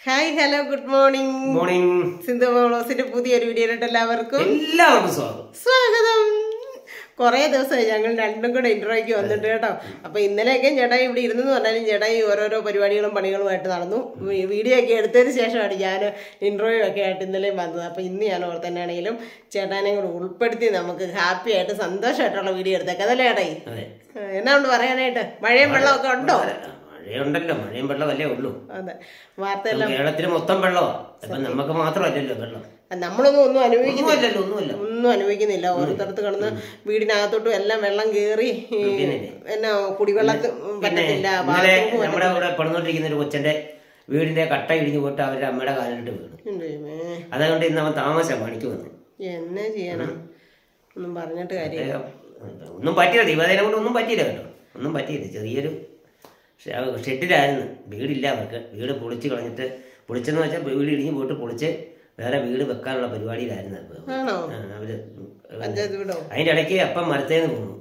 Hi hello good morning morning Sindhu മോളോസിന്റെ പുതിയൊരു വീഡിയോയിലോട്ട് എല്ലാവർക്കും എല്ലാവർക്കും സ്വാഗതം സ്വാഗതം കുറേ ദിവസമായി ഞങ്ങൾ രണ്ടും കൂടെ ഇന്റർവ്യൂക്ക് വന്നിട്ട് കേട്ടോ അപ്പൊ ഇന്നലെയൊക്കെ ചേട്ടായി ഇവിടെ ഇരുന്നെന്ന് പറഞ്ഞാലും ചേട്ടായി ഓരോരോ പരിപാടികളും പണികളുമായിട്ട് നടന്നു വി- വീഡിയോ ഒക്കെ എടുത്തതിന് ശേഷമാണ് ഞാൻ ഇന്റർവ്യൂ ഒക്കെ ആയിട്ട് ഇന്നലെയും വന്നത് അപ്പൊ ഇന്ന് ഞാൻ ഓർത്ത് തന്നെയാണെങ്കിലും ചേട്ടാനെ കൂടെ ഉൾപ്പെടുത്തി നമുക്ക് ഹാപ്പി ആയിട്ട് സന്തോഷമായിട്ടുള്ള വീഡിയോ എടുത്തേക്കാം അതല്ലേ ചേട്ടായി അതെ ആ, എന്നാ ഉണ്ട് പറയാനായിട്ട് മഴയും വെള്ളമൊക്കെ ഉണ്ടോ മഴയുണ്ടല്ലോ മഴയും വെള്ളമല്ലേ ഉള്ളൂ അതെ വാർത്തയെല്ലാം കേരളത്തിൽ മൊത്തം വെള്ളമാണ് അപ്പൊ നമുക്ക് മാത്രമല്ലല്ലോ വെള്ളം നമ്മളൊന്നും ഒന്നും അനുഭവിക്കുന്നില്ല ഒന്നുമല്ലല്ലോ ഒന്നുമല്ല ഒന്നും അനുഭവിക്കുന്നില്ല ഓരോരുത്തരത്ത് കിടന്ന് വീടിനകത്തോട്ടും എല്ലാം വെള്ളം കേറി ഈ എന്നാ കുടിവെള്ളത്തിൽ പറ്റത്തില്ല ഇന്നലെ ബാത്റൂം നമ്മുടെ ഇവിടെ പണിതോണ്ടിരിക്കുന്ന ഒരു കൊച്ചന്റെ വീടിന്റെ കട്ട ഇടിഞ്ഞു പോയിട്ട് അവരുടെ അമ്മയുടെ കാലിലിട്ട് വീണു ദൈവമേ, അതുകൊണ്ട് ഇന്ന് അവൻ താമസം പണിക്ക് വന്നു എന്നാ ചെയ്യാനാ ഒന്നും പറഞ്ഞിട്ട് കാര്യം ഏ, ഒന്നും പറ്റിയില്ല ദീപാവലി കൊണ്ട് ഒന്നും പറ്റിയില്ല കേട്ടോ ഒന്നും പറ്റിയില്ല ചെറിയൊരു ഷെ- ഷെഡിലായിരുന്നു വീടില്ല അവർക്ക് വീട് പൊളിച്ച് കളഞ്ഞിട്ട് പൊളിച്ചെന്ന് വെച്ചാൽ വീട് ഇടിഞ്ഞ് പോയിട്ട് പൊളിച്ച് വേറെ വീട് വെക്കാനുള്ള പരിപാടിയിലായിരുന്നു അപ്പൊ ആണോ ആ, അവര് പഞ്ചായത്ത് വിടോ അതിന്റെ ഇടയ്ക്ക് അപ്പം മരത്തേന്ന് പോന്നു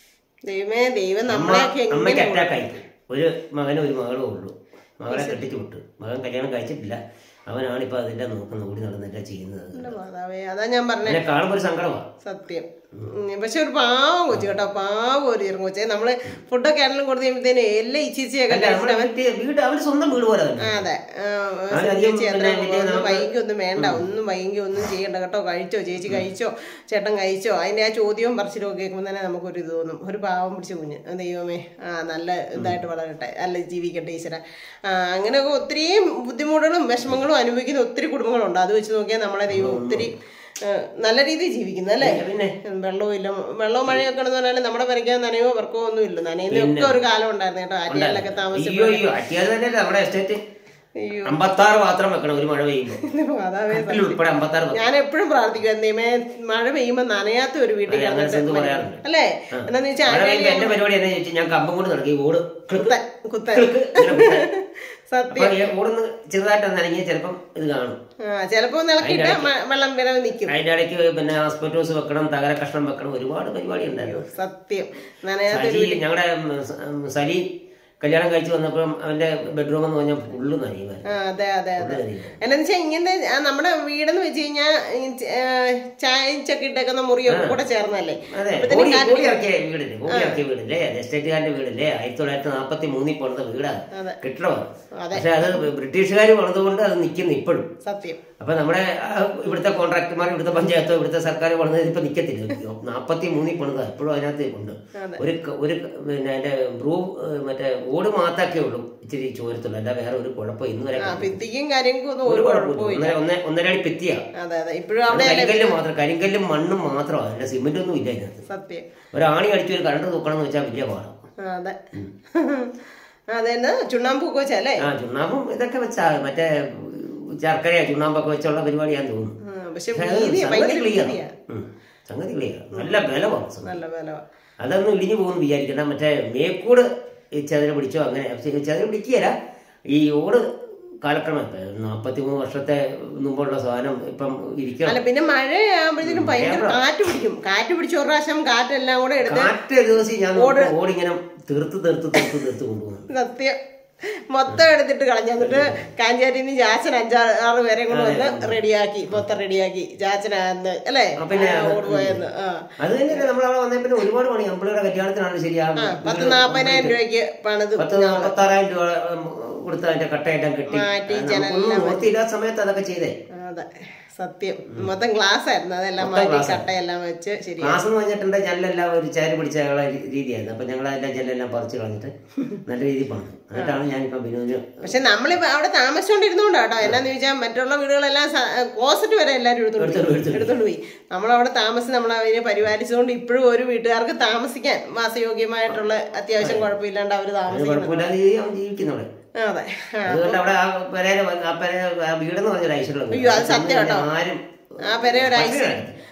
ദൈവമേ ദൈവം അമ്മ നമ്മളെയൊക്കെ അമ്മയ്ക്ക് എങ്ങനെ അറ്റാക്ക് ആയി ഒരു മകനും ഒരു മകളും ഉള്ളൂ മകളെ കെട്ടിച്ചു വിട്ടു മകൻ കല്യാണം കഴിച്ചിട്ടില്ല അവനാണ് ഇപ്പൊ അതിന്റെ നോക്കുന്ന ഓടി നടന്നിട്ട് ചെയ്യുന്നത് എന്റെ മാതാവേ അതാ ഞാൻ പറഞ്ഞേ എന്നെ കാണുമ്പോൾ ഒരു സങ്കടമാണ് സത്യം ഉം, പക്ഷെ ഒരു പാവം കൊച്ചു കേട്ടോ പാവം ഒരു ചെറുപ്പം കൊച്ചെ നമ്മള് ഫുഡൊക്കെ ആണെങ്കിലും കൊടുത്ത് കഴിയുമ്പത്തേന് എല്ലാം ഇച്ചിച്ചിയൊക്കെ അല്ല നമ്മുടെ വീട്ടിൽ വീട് അവര് സ്വന്തം വീട് പോലെ തന്നെ ആ, അതെ ആ, അവന് അധികം ചേച്ചി അത്ര പിന്നെ വലിയ ഒന്നും നമുക്ക് വൈകി ഒന്നും വേണ്ട ഒന്നും വൈകി ഒന്നും ചെയ്യണ്ട കേട്ടോ കഴിച്ചോ ചേച്ചി കഴിച്ചോ ചേട്ടൻ കഴിച്ചോ അതിന്റെ ആ ചോദ്യവും പറച്ചിലും ഒക്കെ കേൾക്കുമ്പോൾ തന്നെ നമുക്കൊരു ഇത് തോന്നും ഒരു പാവം പിടിച്ച കുഞ്ഞ് ആ, ദൈവമേ ആ നല്ല ഇതായിട്ട് വളരട്ടെ നല്ല ജീവിക്കട്ടെ ഈശ്വര ആ, അങ്ങനെയൊക്കെ ഒത്തിരിയും ബുദ്ധിമുട്ടുകളും വിഷമങ്ങളും അനുഭവിക്കുന്ന ഒത്തിരി കുടുംബങ്ങളുണ്ട് അത് വെച്ച് നോക്കിയാൽ നമ്മളെ ദൈവം ഒത്തിരി ആ, നല്ല രീതിയിൽ ജീവിക്കുന്നു അല്ലേ പിന്നെ വെള്ളവും ഇല്ല വെള്ളവും മഴയൊക്കെ എന്ന് പറഞ്ഞാൽ നമ്മുടെ പരിക്കാൻ നനയോ വർക്കോ ഒന്നും ഇല്ല നനയുന്നൊക്കെ ഒരു കാലം ഉണ്ടായിരുന്നു കേട്ടോ ആറ്റിയാലൊക്കെ താമസിച്ചു അയ്യോ അയ്യോ അറ്റിയാൽ തന്നെ നമ്മുടെ എസ്റ്റേറ്റ് അയ്യോ അമ്പത്താറ് പാത്രം വെക്കണം ഒരു മഴ പെയ്യുമ്പോൾ അതാവേ കട്ടിൽ ഉൾപ്പെടെ അമ്പത്താറ് പാത്രം ഞാൻ എപ്പോഴും പ്രാർത്ഥിക്കും എന്തേമേ മഴ പെയ്യുമ്പോ നനയാത്ത ഒരു വീട്ടിൽ അതെ, അങ്ങനെ കിടന്നിട്ട് സിന്ധു മതി. പറയാറുണ്ട്. അല്ലേ എന്താന്ന് വെച്ചാൽ മഴ പെയ്യുമ്പോൾ എന്റെ പരിപാടി എന്നാ ചോദിച്ചാൽ ഞാൻ കമ്പം കൊണ്ട് നടക്കി ഓട് കുത്തൻ കുത്തൻ കിളുക്ക് ഇങ്ങനെ കുത്താൻ. സത്യം അപ്പൊ ഈ ഓടുന്ന് ചെറുതായിട്ട് നനങ്ങിയ ചിലപ്പം ഇത് കാണും ആ ചിലപ്പോ നിലക്കിട്ട് മ- വെള്ളം വിരവ് നിൽക്കും അതിന്റെ ഇടയ്ക്ക് പിന്നെ ഹോസ്പിറ്റോസ് വെക്കണം തകര കഷ്ണം വെക്കണം ഒരുപാട് പരിപാടി ഉണ്ടായിരുന്നു സത്യം നനയാത്ത സലി ഞങ്ങളുടെ സലി കല്യാണം കഴിച്ചു വന്നപ്പോഴും അവന്റെ ബെഡ്റൂം എന്ന് പറഞ്ഞാൽ ഫുള്ള് നനയുമായിരുന്നു ആ അതെ അതെ അതെ ഫുള്ള് നനയുമായിരുന്നു. എന്നാന്ന് വെച്ചാൽ ഇങ്ങനത്തെ ആ, നമ്മുടെ വീടെന്ന് വെച്ച് കഴിഞ്ഞാൽ ചായയും ചക്കി ഇട്ടേക്കുന്ന മുറിയൊക്കെ കൂടെ ചേർന്നല്ലേ അതെ അപ്പത്തേനും ഓടി കാറ്റ് ഓടി ഇറക്കിയ വീടില്ലേ ഓടി ഇറക്കിയ വീടില്ലേ അത് എസ്റ്റേറ്റുകാരന്റെ വീടില്ലേ ആയിരത്തി തൊള്ളായിരത്തി നാൽപ്പത്തി മൂന്നിൽ പണിത വീടാണ് അതെ. കെട്ടിടമാണ് അതെ. പക്ഷെ അത് ബ്രിട്ടീഷുകാർ പണിതുകൊണ്ട് അത് നിൽക്കുന്നു ഇപ്പോഴും സത്യം അപ്പൊ നമ്മുടെ ആ, ഇവിടുത്തെ കോൺട്രാക്ടർമാർ ഇവിടുത്തെ പഞ്ചായത്തോ ഇവിടുത്തെ സർക്കാർ പണിത് ഇപ്പൊ നിക്കത്തില്ല നാപ്പത്തി മൂന്നിൽ പണിത ഇപ്പോഴും അതിനകത്ത് ഉണ്ട് അതെ. ഒരു ക- ഒരു ക- പിന്നെ അതിന്റെ റൂഫ് മറ്റേ ഓട് മാത്രമേ ഉള്ളൂ ഇച്ചിരി ചോരത്തുള്ളൂ അല്ല വേറെ ഒരു കുഴപ്പം ഇന്ന് വരെ ആ ഭിത്തിക്കും കാര്യങ്ങൾക്കും ഒന്നും ഒരു ഒരു കുഴപ്പമില്ല കുഴപ്പമില്ല ഒന്നര ഒന്നര- ഒന്നര അടി ഭിത്തിയാ അതെ അതെ ഇപ്പോഴും അത് അവിടെ കരിങ്കല്ല് മാത്രം കരിങ്കല്ലും മണ്ണും മാത്രമാണ് അതിന്റെ സിമെന്റ് ഒന്നും ഇല്ല അതിനകത്ത് സത്യം ഒരാണി അടിച്ച് ഒരു കറണ്ട് തൂക്കണം എന്ന് വെച്ചാൽ വലിയ പാടാണ് ആ, അതെ അതെന്നെ ചുണ്ണാമ്പൂക്ക് വെച്ചല്ലേ ആ ചുണ്ണാമ്പും ഇതൊക്കെ വെച്ചാ മറ്റേ ശർക്കരയോ ചുണ്ണാമ്പൊക്കെ വെച്ചുള്ള പരിപാടിയാന്ന് തോന്നുന്നു ആ, പക്ഷെ പക്ഷേ അത് വീതിയാ, സംഗതി ഭയങ്കര clear വീതിയാ. ആണ്. ഉം. സംഗതി ക്ലിയർ നല്ല ബലമാണ് സംഗതി. നല്ല വില അതൊന്നും ഇടിഞ്ഞു പോകുന്നു വിചാരിക്കണ്ട മറ്റേ മേക്കൂട് ഈ ചതിര പിടിച്ചോ അങ്ങനെ പക്ഷേ ചതിര പിടിക്കുകയല്ല ഈ ഓട് കാലക്രമം നാൽപ്പത്തി മൂന്ന് വർഷത്തെ മുമ്പുള്ള സാധനം ഇപ്പം ഇരിക്കണം അല്ല പിന്നെ മഴ ആകുമ്പോഴത്തേനും ഭയങ്കര കാറ്റ് പിടിക്കും കാറ്റ് പിടിച്ച ഒരു പ്രാവശ്യം കാറ്റെല്ലാം കൂടെ എടുത്ത് കാറ്റ് ഒരു ദിവസം ഞാൻ ഓടിങ്ങനെ തീർത്ത് തീർത്ത് തീർത്ത് തീർത്ത് കൊണ്ടുപോകുന്നു സത്യം മൊത്തം എടുത്തിട്ട് കളഞ്ഞു എന്നിട്ട് കാഞ്ചാരിന്ന് ജാച്ചൻ അഞ്ചാറ് ആറ് പേരെ കൂടെ വന്ന് റെഡിയാക്കി മൊത്തം റെഡിയാക്കി ജാച്ചനാന്ന് അല്ലേ പിന്നെ ആ, ഓടുപോയെന്ന് ആ അത് തന്നെയല്ലേ നമ്മളവിടെ വന്നേ പിന്നെ ഒരുപാട് പണി അമ്പിളിയുടെ കല്യാണത്തിനാണ് ശരിയാ പത്ത് നാപ്പതിനായിരം രൂപയ്ക്ക് പണിത് പത്ത് നാൽപ്പത്താറായിരം രൂപ ഉം, കൊടുത്ത് അതിന്റെ കട്ടയെല്ലാം കെട്ടി മാറ്റി, നമുക്കൊന്നും ഓർത്തില്ലാത്ത സമയത്ത് അതൊക്കെ ചെയ്തേ അതെ സത്യം മൊത്തം ഗ്ലാസ് ആയിരുന്നു അതെല്ലാം മാറ്റി കട്ടയെല്ലാം വെച്ച് ശരി ക്ലാസ് എന്ന് പറഞ്ഞിട്ടുണ്ട് ഞങ്ങളെല്ലാം ഒരു ചേര് പിടിച്ച ഞങ്ങളെ രീതിയായിരുന്നു അപ്പൊ ഞങ്ങൾ അതിന്റെ ജെല്ലെല്ലാം പറിച്ചു കളഞ്ഞിട്ട് നല്ല രീതിയിൽ പണിതു എന്നിട്ടാണ് ഞാനിപ്പോ ബിനുവിന് പക്ഷെ നമ്മളിപ്പോ അവിടെ താമസിച്ചോണ്ടിരുന്നോണ്ട് കേട്ടോ എന്നാന്ന് ചോദിച്ചാൽ മറ്റുള്ള വീടുകളെല്ലാം ക്ലോസറ്റ് വരെ എല്ലാവരും എടുത്തോണ്ട് എടുത്തോണ്ട് പോയി. എടുത്തോണ്ട് എടുത്തോണ്ട് പോയി നമ്മളവിടെ താമസിച്ച് നമ്മൾ അതിനെ പരിപാലിച്ചുകൊണ്ട് ഇപ്പോഴും ഒരു വീട്ടുകാർക്ക് താമസിക്കാൻ വാസയോഗ്യമായിട്ടുള്ള അത്യാവശ്യം കുഴപ്പമില്ലാണ്ട് അവർ അതിന് താമസിക്കുന്നു കുഴപ്പമില്ലാതെ ജീവി- അവൻ ജീവിക്കുന്നവിടെ ആ, അതെ ആ. അതുകൊണ്ട് അവിടെ ആ പെരേര ആ പെര ആ വീടെന്ന് പറഞ്ഞൊരു ഐശ്വര്യം അയ്യോ, അത് സത്യം കേട്ടോ. ആരും ആ പെര ഒരു ഐശ്വര്യം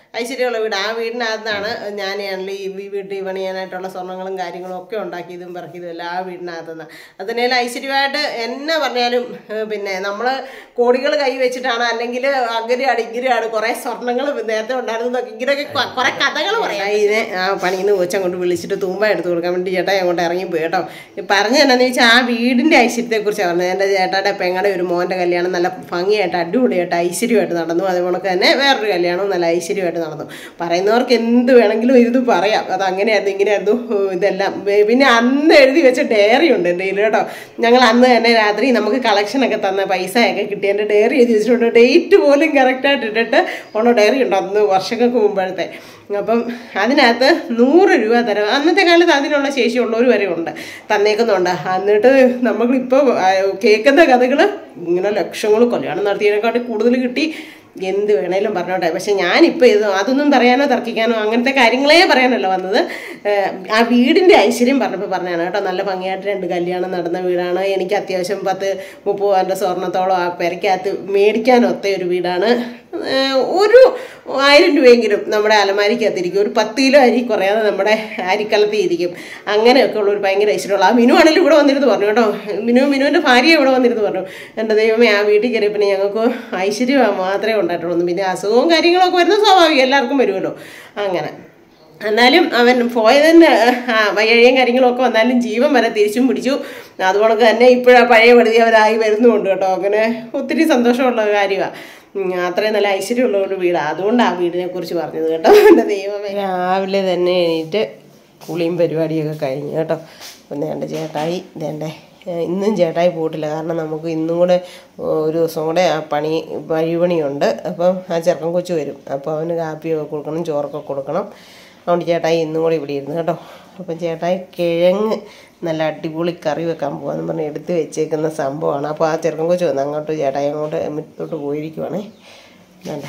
ഐശ്വര്യമുള്ള വീട് ആ വീടിനകത്താണ് ഞാനാണല്ലോ ഈ വീ- വീട്ടിൽ പണിയാനായിട്ടുള്ള സ്വർണ്ണങ്ങളും കാര്യങ്ങളും ഒക്കെ ഉണ്ടാക്കിയതും പറക്കിയതും എല്ലാം ആ വീടിനകത്തുനിന്ന് അതിനേലും ഐശ്വര്യമായിട്ട് എന്നെ പറഞ്ഞാലും ഏഹ്, പിന്നെ നമ്മൾ കോടികൾ കൈ വെച്ചിട്ടാണ് അല്ലെങ്കിൽ അങ്ങനെയാണ് ഇങ്ങനെയാണ് കുറേ സ്വർണ്ണങ്ങൾ നേരത്തെ ഉണ്ടായിരുന്നതൊക്കെ ഇങ്ങനെയൊക്കെ കൊ- കുറേ കഥകൾ പറയാം ഇതിനെ ആ പണിയിൽ നിന്ന് കൊച്ചം കൊണ്ട് വിളിച്ചിട്ട് തൂമ്പ എടുത്ത് കൊടുക്കാൻ വേണ്ടി ചേട്ടാ അങ്ങോട്ട് ഇറങ്ങിപ്പോയി കേട്ടോ ഈ പറഞ്ഞു എന്നാന്ന് വെച്ചാൽ ആ വീടിൻ്റെ ഐശ്വര്യത്തെക്കുറിച്ചാണ് പറഞ്ഞത് എൻ്റെ ചേട്ടായുടെ പെങ്ങളുടെ ഒരു മോൻ്റെ കല്യാണം നല്ല ഭംഗിയായിട്ട് അടിപൊളിയായിട്ട് ഐശ്വര്യമായിട്ട് നടന്നു അതുപോലെ തന്നെ വേറൊരു കല്യാണവും നല്ല ഐശ്വര്യമായിട്ട് നടന്നു പറയുന്നവർക്ക് എന്ത് വേണമെങ്കിലും ഇരുന്ന് പറയാം അത് അങ്ങനെയായിരുന്നു ഇങ്ങനെയായിരുന്നു ഓ, ഇതെല്ലാം വേ- പിന്നെ അന്ന് എഴുതി വെച്ച ഡയറി ഉണ്ട് എൻ്റെ കയ്യിൽ കേട്ടോ ഞങ്ങൾ അന്ന് തന്നെ രാത്രി നമുക്ക് കളക്ഷനൊക്കെ തന്ന പൈസയൊക്കെ കിട്ടി എൻ്റെ ഡയറി എഴുതി വെച്ചിട്ടുണ്ട് ഡേറ്റ് പോലും കറക്റ്റായിട്ട് ഇട്ടിട്ട് ഉള്ള ഡയറി ഉണ്ട് അന്ന് വർഷങ്ങൾക്ക് മുമ്പഴത്തെ അപ്പം അതിനകത്ത് നൂറ് രൂപ തരാം അന്നത്തെ കാലത്ത് അതിനുള്ള ശേഷിയുള്ളവർ വരെ ഉണ്ട് തന്നേക്കുന്നുണ്ട് എന്നിട്ട് നമ്മളിപ്പോൾ കേൾക്കുന്ന കഥകൾ ഇങ്ങനെ ലക്ഷങ്ങൾ കല്യാണം നടത്തിയതിനെക്കാട്ടി കൂടുതൽ കിട്ടി എന്ത് വേണേലും പറഞ്ഞോട്ടെ പക്ഷെ ഞാനിപ്പോൾ ഇത് അതൊന്നും പറയാനോ തർക്കിക്കാനോ അങ്ങനത്തെ കാര്യങ്ങളേ പറയാനല്ല വന്നത് ഏഹ് ആ വീടിൻ്റെ ഐശ്വര്യം പറഞ്ഞപ്പോൾ പറഞ്ഞാണ് കേട്ടോ നല്ല ഭംഗിയായിട്ട് രണ്ട് കല്യാണം നടന്ന വീടാണ് എനിക്ക് അത്യാവശ്യം പത്ത് മുപ്പത് പവൻ്റെ സ്വർണ്ണത്തോളം ആ പെരയ്ക്കകത്ത് മേടിക്കാനൊത്ത ഒരു വീടാണ് ഏഹ് ഒരു ആയിരം രൂപയെങ്കിലും നമ്മുടെ അലമാരിക്കകത്തിരിക്കും ഒരു പത്ത് കിലോ അരി കുറയാതെ നമ്മുടെ അരിക്കലത്തിൽ ഇരിക്കും അങ്ങനെയൊക്കെ ഉള്ള ഒരു ഭയങ്കര ഐശ്വര്യമുള്ള ആ മിനു ആണെങ്കിലും ഇവിടെ വന്നിരുന്ന് പറഞ്ഞു കേട്ടോ മിനു മിനുവിൻ്റെ ഭാര്യ ഇവിടെ വന്നിരുന്ന് പറഞ്ഞു എൻ്റെ ദൈവമേ ആ വീട്ടിൽ കയറി പിന്നെ ഞങ്ങൾക്ക് ഐശ്വര്യം മാത്രമേ ഉണ്ടായിട്ടുള്ളൂ പിന്നെ അസുഖവും കാര്യങ്ങളൊക്കെ വരുന്ന സ്വാഭാവികം എല്ലാവർക്കും വരുമല്ലോ അങ്ങനെ എന്നാലും അവൻ പോയതിന് ആ വയ്യഴിയും കാര്യങ്ങളും ഒക്കെ വന്നാലും ജീവൻ വരെ തിരിച്ചും പിടിച്ചു അതുപോലെ തന്നെ ഇപ്പോഴാ പഴയ പടുതി അവരായി വരുന്നുമുണ്ട് കേട്ടോ അങ്ങനെ ഒത്തിരി സന്തോഷമുള്ള കാര്യമാണ് അത്രയും നല്ല ഐശ്വര്യമുള്ള ഒരു വീടാണ് അതുകൊണ്ട് ആ വീടിനെ കുറിച്ച് പറഞ്ഞത് കേട്ടോ എൻ്റെ ദൈവമേ രാവിലെ തന്നെ എണീറ്റ് കുളിയും പരിപാടിയൊക്കെ കഴിഞ്ഞു കേട്ടോ പിന്നെ എൻ്റെ ചേട്ടായി ഇതെൻ്റെ ഇന്നും ചേട്ടായി പോയിട്ടില്ല കാരണം നമുക്ക് ഇന്നും കൂടെ ഒരു ദിവസം കൂടെ ആ പണി വഴിപണിയുണ്ട് അപ്പം ആ ചെറുക്കൻ കൊച്ചു വരും അപ്പോൾ അവന് കാപ്പിയൊക്കെ കൊടുക്കണം ചോറൊക്കെ കൊടുക്കണം അതുകൊണ്ട് ചേട്ടായി ഇന്നും കൂടെ ഇവിടെ ഇരുന്നു കേട്ടോ അപ്പം ചേട്ടായി കിഴങ്ങ് നല്ല അടിപൊളി കറി വെക്കാൻ പോകാന്ന് പറഞ്ഞ് എടുത്ത് വെച്ചേക്കുന്ന സംഭവമാണ് അപ്പോൾ ആ ചെറുക്കൻ കൊച്ചു വന്ന് അങ്ങോട്ട് ചേട്ടായി അങ്ങോട്ട് മുറ്റത്തോട്ട് പോയിരിക്കുവാണേ വേണ്ടേ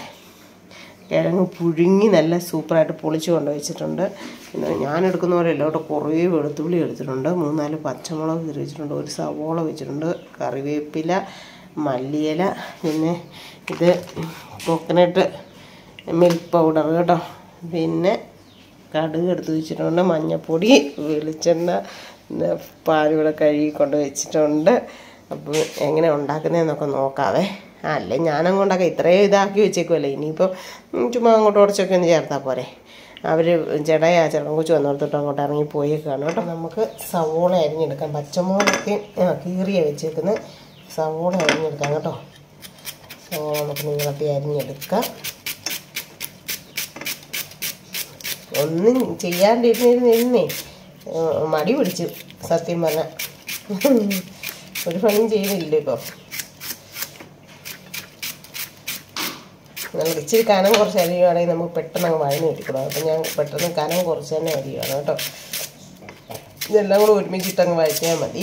കിഴങ്ങ് പുഴുങ്ങി നല്ല സൂപ്പറായിട്ട് പൊളിച്ച് കൊണ്ട് വെച്ചിട്ടുണ്ട് പിന്നെ ഞാൻ എടുക്കുന്ന പോലെ അല്ല അവിടെ കുറേ വെളുത്തുള്ളി എടുത്തിട്ടുണ്ട് മൂന്നാല് പച്ചമുളക് കീറി വെച്ചിട്ടുണ്ട് ഒരു സവോള വെച്ചിട്ടുണ്ട് കറിവേപ്പില മല്ലിയില പിന്നെ ഇത് കോക്കനട്ട് മിൽക്ക് പൗഡർ കേട്ടോ പിന്നെ കടുക് എടുത്ത് വെച്ചിട്ടുണ്ട് മഞ്ഞൾപ്പൊടി വെളിച്ചെണ്ണ പിന്നെ പാലിവിടെ കഴുകി കൊണ്ട് വെച്ചിട്ടുണ്ട് അപ്പോൾ എങ്ങനെ ഉണ്ടാക്കുന്നതെന്നൊക്കെ നോക്കാവേ ആ, അല്ലേ ഞാനങ്ങ് ഉണ്ടാക്കാം ഇത്രയും ഇതാക്കി വെച്ചേക്കുമല്ലേ ഇനിയിപ്പോൾ ഉം, ചുമ്മാ അങ്ങോട്ട് ഉടച്ചൊക്കെ ഒന്ന് ചേർത്താൽ പോരെ അവർ ചേട്ടായി ആ ചെറുക്കൻ കൊച്ചു വന്നോർത്തിട്ട് അങ്ങോട്ട് ഇറങ്ങി പോയേക്കാണ് കേട്ടോ നമുക്ക് സവോള അരിഞ്ഞെടുക്കാം പച്ചമുളകൊക്കെ ആ കീറിയ വെച്ചേക്കുന്നത് സവോള അരിഞ്ഞെടുക്കാം കേട്ടോ സവോള നമുക്ക് നീളത്തിൽ അരിഞ്ഞെടുക്കാം ഒന്നും ചെയ്യാണ്ടിരുന്നിരുന്നേ മടി പിടിച്ചു സത്യം പറഞ്ഞ ഒരു പണിയും ചെയ്യുന്നില്ല ഇപ്പോൾ നമുക്ക് ഇച്ചിരി കനം കുറച്ച് അരിയുവാണെങ്കിൽ നമുക്ക് പെട്ടെന്ന് അങ്ങ് വഴന്ന് കിട്ടിക്കൊള്ളാം അപ്പം ഞാൻ പെട്ടെന്ന് കനം കുറച്ച് തന്നെ അരിയുവാണ് കേട്ടോ ഇതെല്ലാം കൂടെ ഒരുമിച്ചിട്ട് അങ്ങ് വഴറ്റിയാൽ മതി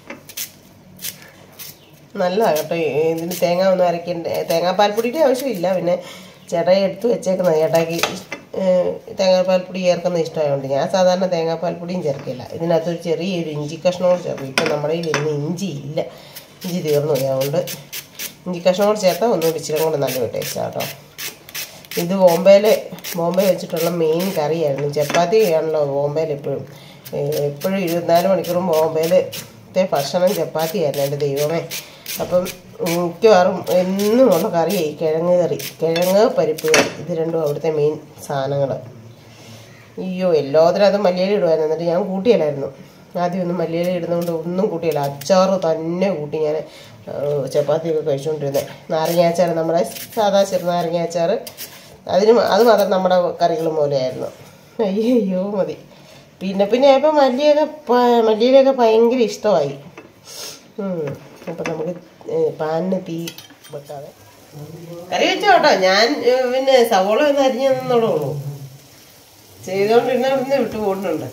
നല്ലതാണ് കേട്ടോ ഇതിന് തേങ്ങ ഒന്നും അരയ്ക്കേണ്ട തേങ്ങാപ്പാൽപ്പൊടിയുടെ ആവശ്യമില്ല പിന്നെ ചേട്ടായി എടുത്ത് വെച്ചേക്കുന്ന ചേട്ടായിക്ക് ഏഹ്, തേങ്ങാപ്പാൽപ്പൊടി ചേർക്കുന്ന ഇഷ്ടമായതുകൊണ്ട് ഞാൻ സാധാരണ തേങ്ങാപ്പാൽപ്പൊടിയും ചേർക്കില്ല ഇതിനകത്ത് ഒരു ചെറിയൊരു ഇഞ്ചി കഷ്ണവും ചേർക്കും ഇപ്പം നമ്മുടെ കയ്യിൽ ഇന്ന് ഇഞ്ചി ഇല്ല ഇഞ്ചി തീർന്നു പോയി അതുകൊണ്ട് ഇഞ്ചി കഷ്ണം കൂടെ ചേർത്താൽ ഒന്നുകൂടി ഇച്ചിരി കൂടെ നല്ല ടേസ്റ്റാണ് കേട്ടോ ഇത് ബോംബെയിൽ ബോംബെ വെച്ചിട്ടുള്ള മെയിൻ കറിയായിരുന്നു ചപ്പാത്തി ആണല്ലോ ബോംബെയിൽ എപ്പോഴും എപ്പോഴും ഇരുപത്തിനാല് മണിക്കൂറും ബോംബെയിലത്തെ ഭക്ഷണം ചപ്പാത്തിയായിരുന്നു എൻ്റെ ദൈവമേ അപ്പം മിക്കവാറും എന്നും ഉള്ള കറിയായി കിഴങ്ങ് കറി കിഴങ്ങ് പരിപ്പ് കറി ഇത് രണ്ടും അവിടുത്തെ മെയിൻ സാധനങ്ങൾ അയ്യോ എല്ലാത്തിനും അത് മല്ലിയില ഇടുമായിരുന്നു എന്നിട്ട് ഞാൻ കൂട്ടിയല്ലായിരുന്നു ആദ്യം ഒന്നും മല്ലിയില ഇടുന്നതുകൊണ്ട് ഒന്നും കൂട്ടിയില്ല അച്ചാറ് തന്നെ കൂട്ടി ഞാൻ ചപ്പാത്തിയൊക്കെ കഴിച്ചുകൊണ്ടിരുന്നത് നാരങ്ങാച്ചാർ നമ്മുടെ സാധാ ചെറുനാരങ്ങാച്ചാർ അതിന് മ- അത് മാത്രം നമ്മുടെ കറികൾ പോലെയായിരുന്നു അയ്യോ അയ്യോ മതി പിന്നെ പിന്നെ ഇപ്പം മല്ലിയൊക്കെ പ- മല്ലിയിലൊക്കെ ഭയങ്കര ഇഷ്ടമായി അപ്പം നമുക്ക് ഏഹ് പാനിന് തീ വെക്കാതെ കറി വെച്ചോ കേട്ടോ ഞാൻ ഏഹ് പിന്നെ സവോള ഒന്ന് അരിഞ്ഞു തന്നോളൂ ചെയ്തോണ്ടിരുന്ന ഇവിടുന്ന് വിട്ടു പോകുന്നുണ്ട്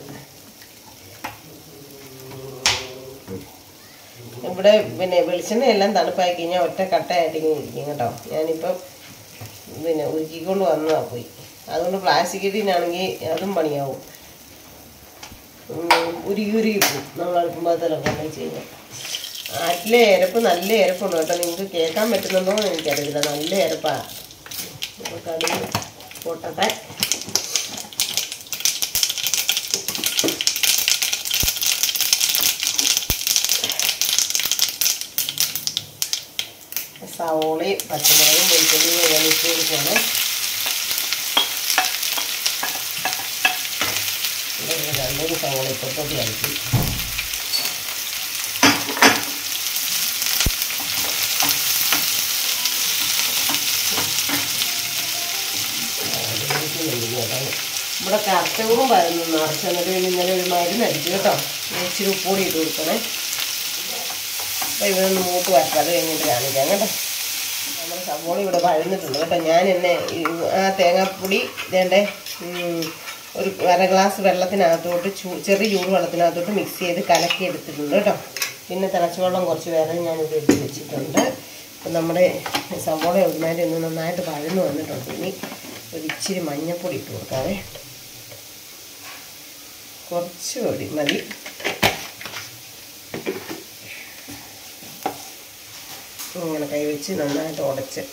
ഇവിടെ പിന്നെ വെളിച്ചെണ്ണ എല്ലാം തണുപ്പായി കഴിഞ്ഞാൽ ഒറ്റ കട്ടയായിട്ട് ഇങ്ങനെ ഇരിക്കും കേട്ടോ ഞാനിപ്പം പിന്നെ ഉരുക്കിക്കൊണ്ട് വന്നതാ പോയി അതുകൊണ്ട് പ്ലാസ്റ്റിക് ഇട്ടിനാണെങ്കിൽ അതും പണിയാവും ഉം, ഉരുകി ഉരുകി പോവും നമ്മൾ അടുപ്പത്തിലൊക്കെ വെച്ച് കഴിഞ്ഞാൽ ആറ്റിലെ ഇരപ്പ് നല്ല ഇരപ്പുണ്ട് കേട്ടോ നിങ്ങൾക്ക് കേൾക്കാൻ പറ്റുന്നുണ്ടോ എന്ന് എനിക്കറിയില്ല നല്ല ഇരപ്പാ അപ്പോൾ കടുക് പൊട്ടട്ടെ സവോളയും പച്ചമുളകും വെളുത്തുള്ളിയും ഞാൻ ഇട്ട് കൊടുക്കുകയാണ് ഇവിടെ രണ്ടൊരു സവോള ഇപ്പുറത്തോട്ട് കഴിക്കും ഇവിടെ കറുത്തൂറും പരന്നു നിറച്ച് എന്നിട്ട് പിന്നെ ഇന്നലെ ഒരു മരുന്ന് അടിച്ചു കേട്ടോ ഇച്ചിരി ഉപ്പൂടി ഇട്ട് കൊടുക്കണേ അപ്പോൾ ഇതൊന്ന് മൂത്ത് വരട്ടെ അത് കഴിഞ്ഞിട്ട് കാണിക്കാം കേട്ടോ നമ്മുടെ സവോള ഇവിടെ വഴന്നിട്ടുണ്ട് കേട്ടോ ഞാൻ എന്നെ ഈ ആ തേങ്ങാപ്പൊടി ഇതേണ്ട ഒരു അര ഗ്ലാസ് വെള്ളത്തിനകത്തോട്ട് ചൂ ചെറിയ ചൂട് വെള്ളത്തിനകത്തോട്ട് മിക്സ് ചെയ്ത് കലക്കി എടുത്തിട്ടുണ്ട് കേട്ടോ പിന്നെ തിളച്ച വെള്ളം കുറച്ച് വേറെ ഞാനിവിടെ എടുത്ത് വെച്ചിട്ടുണ്ട് അപ്പം നമ്മുടെ സവോള ഒരുമാതിരി ഒന്ന് നന്നായിട്ട് വഴന്ന് വന്നിട്ടുണ്ട് ഇനി ഒരു ഇച്ചിരി മഞ്ഞൾപ്പൊടി ഇട്ട് കൊടുക്കാവേ കുറച്ച് പൊടി മതി ഇങ്ങനെ കൈവച്ച് നന്നായിട്ട് ഉടച്ച്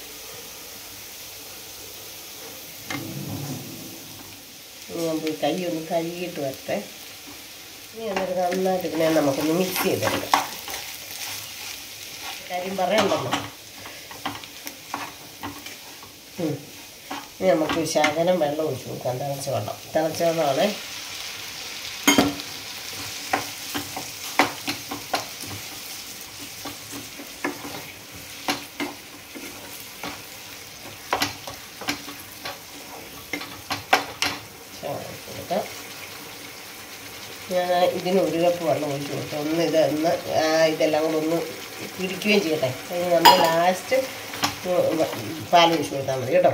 ഇനി ഞാൻ പോയി കൈ ഒന്ന് കഴുകിയിട്ട് വരട്ടെ ഇനി എന്നിട്ട് നന്നായിട്ട് ഇതിനെ നമുക്കൊന്ന് മിക്സ് ചെയ്തെടുക്കാം കാര്യം പറയണ്ടല്ലോ ഉം. ഇനി നമുക്ക് ശകലം വെള്ളം ഒഴിച്ച് കൊടുക്കാം തിളച്ച വെള്ളം തിളച്ച വെള്ളമാണേ കൊടുക്കാം ഞാൻ ഇതിന് ഒരു കപ്പ് വെള്ളം ഒഴിച്ച് കൊടുത്തു ഒന്ന് ഇത് ഒന്ന് ആ ഇതെല്ലാം കൂടെ ഒന്ന് പിടിക്കുകയും ചെയ്യട്ടെ അതിന് നമ്മൾ ലാസ്റ്റ് പാൽ ഒഴിച്ച് കൊടുത്താൽ മതി കേട്ടോ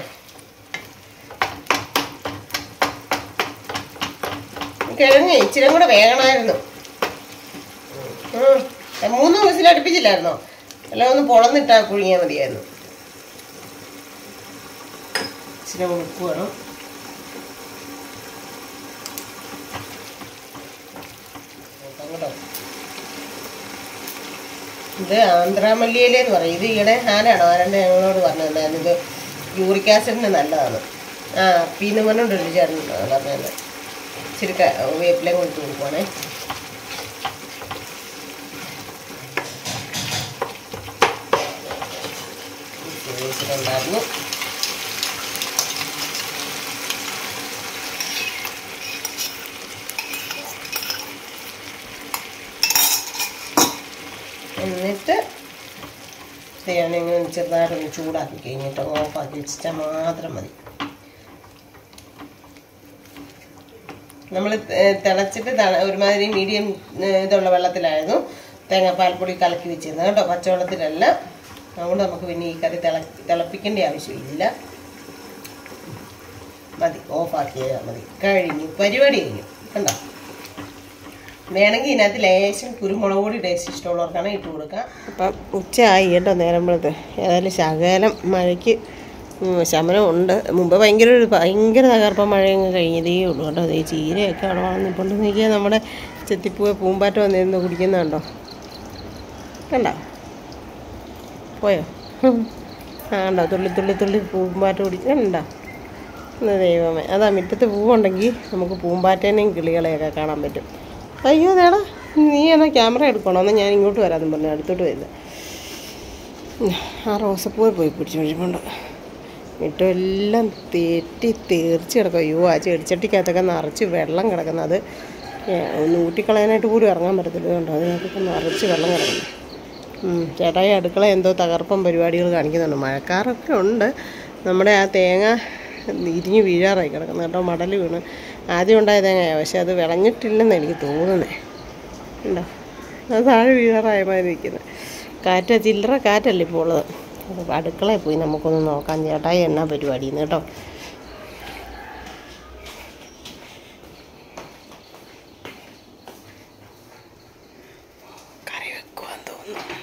കിഴങ്ങ് ഇച്ചിരി കൂടെ വേഗണമായിരുന്നു ഉം. മൂന്ന് വിസിൽ അടുപ്പിച്ചില്ലായിരുന്നോ എല്ലാം ഒന്ന് പൊളന്നിട്ടാ കുഴിയാൽ മതിയായിരുന്നു ഇച്ചിരി കൂടെ ഉപ്പ് വേണം നോക്കാം കേട്ടോ ഇത് ആന്ധ്രാമല്ലിയില എന്ന് പറയും ഇത് ഈയിടെ ആരാണോ ആരാണ്ട് ഞങ്ങളോട് പറഞ്ഞിട്ടുണ്ടായിരുന്നു ഇത് യൂറിക് ആസിഡിന് നല്ലതാണ് ആ പിന്നെ പറഞ്ഞോണ്ടൊരു ചേട്ടൻ പറഞ്ഞത് ഇച്ചിരി ക- വേപ്പിലയും കൊടുത്ത് കൊടുക്കുവാണേ ഉണ്ടായിരുന്നു എന്നിട്ട് തേങ്ങ ചെറുതായിട്ടൊന്ന് ചൂടാക്കി കഴിഞ്ഞിട്ട് ഓഫാക്കി വെച്ചിട്ടാൽ മാത്രം മതി നമ്മൾ തിളച്ചിട്ട് തണ- ഒരുമാതിരി മീഡിയം ഇതുള്ള വെള്ളത്തിലായിരുന്നു തേങ്ങാപ്പാൽപ്പൊടി കലക്കി വെച്ചിരുന്നത് കേട്ടോ പച്ചവെള്ളത്തിലല്ല അതുകൊണ്ട് നമുക്ക് പിന്നെ ഈ കറി തിള തിളപ്പിക്കേണ്ട ആവശ്യമില്ല മതി ഓഫാക്കിയാൽ മതി കഴിഞ്ഞു പരിപാടി കഴിഞ്ഞു കണ്ടോ വേണമെങ്കിൽ ഇതിനകത്ത് ലേശം കുരുമുളക് പൊടി ടേസ്റ്റ് ഇഷ്ടമുള്ളവർക്കാണ് ഇട്ട് കൊടുക്കുക അപ്പം ഉച്ചയായി കേട്ടോ നേരമ്പളത്ത് ഏതായാലും ശകലം മഴയ്ക്ക് ഉം, ശമനമുണ്ട് മുമ്പ് ഭയങ്കര ഒരു ഭയങ്കര തകർപ്പം മഴയങ്ങ് കഴിഞ്ഞതേ ഉള്ളൂ കേട്ടോ അതേ ചീരയൊക്കെ അവിടെ വളർന്നിപ്പോണ്ട് നോക്കിയാൽ നമ്മുടെ ചെത്തിപ്പൂവ് പൂമ്പാറ്റ വന്നിരുന്ന് കുടിക്കുന്നുണ്ടോ കണ്ടോ പോയോ ആ കണ്ടോ തുള്ളി തുള്ളി തുള്ളി പൂമ്പാറ്റ കുടിക്കുന്നുണ്ടോ ഇന്ന് ദൈവമേ അതാ മുറ്റത്ത് പൂവുണ്ടെങ്കിൽ നമുക്ക് പൂമ്പാറ്റേനെയും കിളികളെയൊക്കെ കാണാൻ പറ്റും അയ്യോ നേടാ നീ എന്നാ ക്യാമറ എടുക്കണോ എന്നാൽ ഞാൻ ഇങ്ങോട്ട് വരാമെന്ന് പറഞ്ഞു അടുത്തോട്ട് വരുന്നത് ആ റോസപ്പൂവ് പോയി പിടിച്ചു കഴിയുമ്പോണ്ട് മിറ്റം എല്ലാം തെറ്റി തെറിച്ച് കിടക്കും അയ്യോ ആ ചെടിച്ചട്ടിക്കകത്തൊക്കെ നിറച്ച് വെള്ളം കിടക്കുന്നത് അത് ഏ- ഒന്ന് ഊട്ടിക്കളയാനായിട്ട് പോലും ഇറങ്ങാൻ പറ്റത്തില്ല അതുകൊണ്ട് അതിനകത്തൊക്കെ നിറച്ച് വെള്ളം കിടക്കുന്നു ഉം, ചേട്ടായി അടുക്കള എന്തോ തകർപ്പം പരിപാടികൾ കാണിക്കുന്നുണ്ട് മഴക്കാറൊക്കെ ഉണ്ട് നമ്മുടെ ആ തേങ്ങ ഇരിഞ്ഞ് വീഴാറായി കിടക്കുന്നു കേട്ടോ മടൽ വീണ് ആദ്യം ഉണ്ടായ തേങ്ങയാണ് പക്ഷെ അത് വിളഞ്ഞിട്ടില്ലെന്ന് എനിക്ക് തോന്നുന്നത് ഉണ്ടോ അത് താഴെ വീഴാറായ മാതിരി നിൽക്കുന്നത് കാറ്റ് ചില്ലറ കാറ്റല്ലേ ഇപ്പോൾ ഉള്ളത് അപ്പോൾ അടുക്കളയിൽ പോയി നമുക്കൊന്ന് നോക്കാം ചേട്ടായി എന്നാ പരിപാടിന്ന് കേട്ടോ കറി വെക്കുവാൻ തോന്നുന്നു